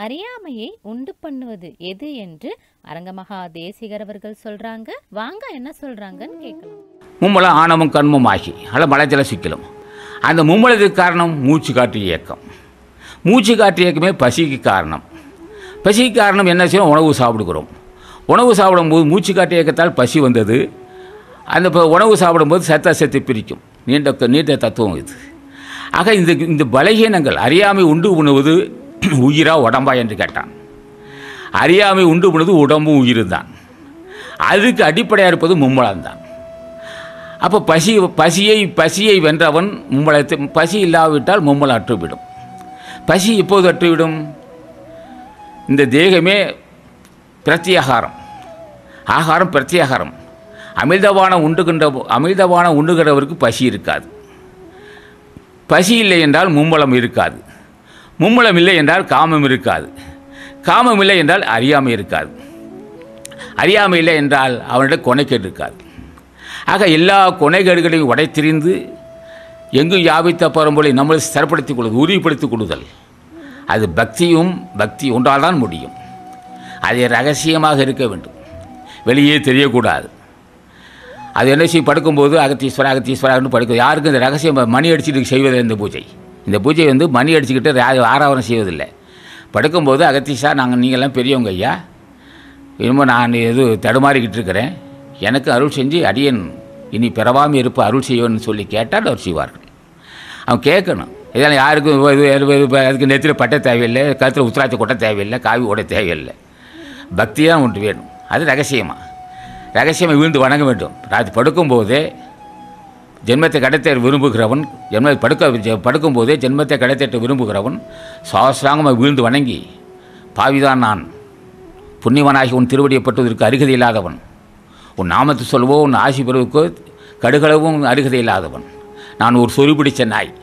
அறியாமையை உண்டு பண்ணுவது எது என்று அரங்கமகா தேசிகர் அவர்கள் சொல்றாங்க வாங்க என்ன சொல்றாங்கன்னு கேட்கலாம் மும்மலம் ஆணவம் கண்மம் ஆகி அல்ல மலைஜல சிக்கலும் அந்த மும்மலத்துக்கு காரணம் மூச்சு காற்று இயக்கம் மூச்சு காற்று இயக்கமே பசிக்கு காரணம் பசிக்கு காரணம் என்ன செய்யணும் உணவு சாப்பிடுகிறோம் உணவு சாப்பிடும்போது மூச்சு காற்று இயக்கத்தால் பசி வந்தது அந்த ப- உணவு சாப்பிடும்போது சத்த சத்தை பிரிக்கும் நீண்ட நீண்ட தத்துவம் இது ஆக இந்த இந்த பலகீனங்கள் அறியாமை உண்டு உணுவது உயிரா உடம்பா என்று கேட்டான் அறியாமை உண்டு உணுவது உடம்பும் உயிரும் தான் அதுக்கு அடிப்படையாக இருப்பது மும்மலம்தான் அப்போ பசி பசியை பசியை வென்றவன் மும்மலத்தை பசி இல்லாவிட்டால் மும்மலம் அற்றுவிடும் பசி எப்போது அற்றுவிடும் இந்த தேகமே பிரத்யாகாரம் ஆகாரம் பிரத்யாகாரம் அமிர்தவான உண்டுகின்ற அமிர்தவான உண்டுகிறவருக்கு பசி இருக்காது பசி இல்லை என்றால் மும்மலம் இருக்காது மும்மலம் இல்லை என்றால் காமம் இருக்காது காமம் இல்லை என்றால் அறியாமை இருக்காது அறியாமை இல்லை என்றால் அவனிடம் கொனைக்கேடு இருக்காது ஆக எல்லா கொனைகேடுகளையும் உடைத்திரிந்து எங்கும் யாபித்த பரம்பொழி நம்மளை ஸ்திரப்படுத்திக் கொள்வது உறுதிப்படுத்திக் கொள்ளுதல் அது பக்தியும் பக்தி ஒன்றால் தான் முடியும் அது ரகசியமாக இருக்க வேண்டும் வெளியே தெரியக்கூடாது அது என்ன செய்யும் படுக்கும்போது அகத்தீஸ்வரா அகத்தீஸ்வரான்னு படுக்கும் யாருக்கும் இந்த ரகசியம் மணி அடிச்சுட்டு செய்வது இந்த பூஜை இந்த பூஜை வந்து மணி அடிச்சுக்கிட்டு ரா- ஆராதனை செய்வதில்லை படுக்கும்போது அகத்தீஷா நாங்கள் நீங்கள்லாம் பெரியவங்க ஐயா இன்னமும் நான் எது தடுமாறிக்கிட்டு இருக்கிறேன் எனக்கு அருள் செஞ்சு அடியன் இனி பிறவாமல் இருப்ப அருள் செய்வேன்னு சொல்லி கேட்டால் அவர் செய்வார்கள் அவன் கேட்கணும் இதெல்லாம் யாருக்கும் இது- இது- இது- இது- அதுக்கு நெத்தியில் பட்ட தேவையில்லை கருத்தில் உத்திராட்சி கொட்ட தேவையில்லை காவி ஓட தேவையில்லை பக்தி தான் ஒன்று வேணும் அது ரகசியமாக ரகசியமாக வீழ்ந்து வணங்க வேண்டும் ராத்திரி படுக்கும்போதே ஜென்மத்தை கடத்த விரும்புகிறவன் ஜென்மத்தை படுக்க ஜெ- படுக்கும்போதே ஜென்மத்தை கடத்திட்டு விரும்புகிறவன் சாஸ்திராங்கமாக வீழ்ந்து வணங்கி பாவிதான் நான் புண்ணியவனாகி உன் திருவடியப்பட்டதற்கு அருகதை இல்லாதவன் உன் நாமத்தை சொல்வோ உன் ஆசி பெறுவதற்கோ கடுகளவும் அருகதை இல்லாதவன் நான் ஒரு சொறி பிடிச்ச நாய்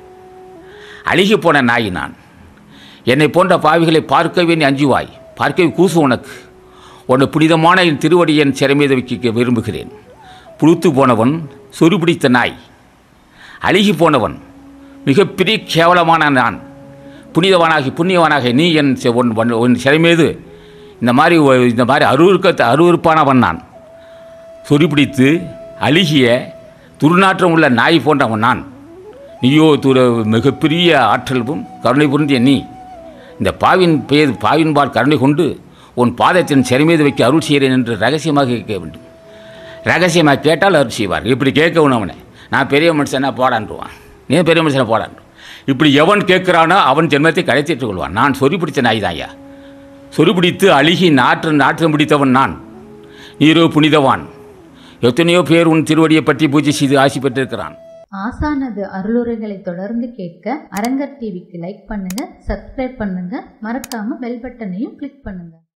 அழுகி போன நாய் நான் என்னை போன்ற பாவிகளை பார்க்கவே நீ அஞ்சுவாய் பார்க்கவே கூசு உனக்கு உன்னை புனிதமான என் திருவடி என் சிறமீத வைக்க விரும்புகிறேன் புழுத்து போனவன் சொறி பிடித்த நாய் அழுகி போனவன் மிகப்பெரிய கேவலமான நான் புனிதவனாகி புண்ணியவனாக நீ என் செ- உன் உன் உன் சிறை மீது இந்த மாதிரி ஒ- இந்த மாதிரி அருவருக்க அருவருப்பானவன் நான் சொறிபிடித்து அழுகிய துர்நாற்றம் உள்ள நாய் போன்றவன் நான் நீயோ துர மிகப்பெரிய ஆற்றலும் கருணை புரிந்திய நீ இந்த பாவின் பெயர் பாவின்பால் கருணை கொண்டு உன் பாதத்தின் சிறை மீது வைக்க அருள் செய்கிறேன் என்று ரகசியமாக கேட்க வேண்டும் ரகசியமாக கேட்டால் அருள் செய்வார் இப்படி கேட்கணும் அவனை நான் பெரிய மனுஷனா போடான்றுவான் நீ பெரிய மனுஷனை போடான் இப்படி எவன் கேட்குறானோ அவன் ஜென்மத்தை கடைத்திட்டுக் கொள்வான் நான் சொறி பிடித்த நாய் தான்யா சொறி பிடித்து அழுகி நாற்று நாற்றம் பிடித்தவன் நான் நீரோ புனிதவான் எத்தனையோ பேர் உன் திருவடியை பற்றி பூஜை செய்து ஆசி பெற்றிருக்கிறான் ஆசானது அருளுரைகளை தொடர்ந்து கேட்க அரங்கர் டிவிக்கு லைக் பண்ணுங்க சப்ஸ்கிரைப் பண்ணுங்க மறக்காம பெல் பட்டனையும் கிளிக் பண்ணுங்க